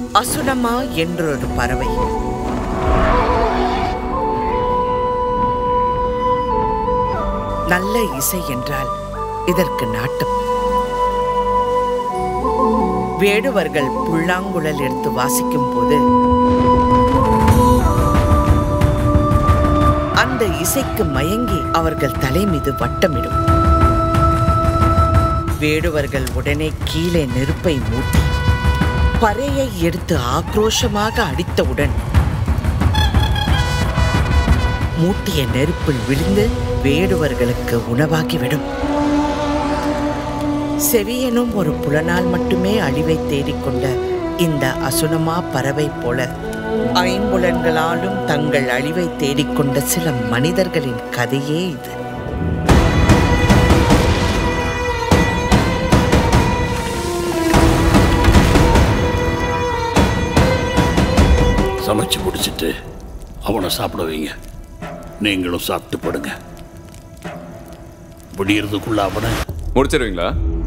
அசுனமா என்றொரு பறவை நல்ல இசை என்றால் இதற்கு நாட்டம் வேடுவர்கள் புல்லாங்குழல் எடுத்து வாசிக்கும் போது அந்த இசைக்கு மயங்கி அவர்கள் தலை மீது வட்டமிடும் வேடுவர்கள் உடனே கீழே நெருப்பை மூட்டி பறையை எடுத்து ஆக்ரோஷமாக அடித்தவுடன் மூட்டிய நெருப்பில் விழுந்து வேடுவர்களுக்கு உணவாகிவிடும் செவியனும் ஒரு புலனால் மட்டுமே அழிவை தேடிக்கொண்ட இந்த அசுனமா பறவை போல ஐம்புலன்களாலும் தங்கள் அழிவை தேடிக்கொண்ட சில மனிதர்களின் கதையே இது சமைச்சு முடிச்சிட்டு அவனை சாப்பிட வைங்க நீங்களும் சாப்பிட்டு படுங்க விடியறதுக்குள்ள அவனை முடிச்சிருவீங்களா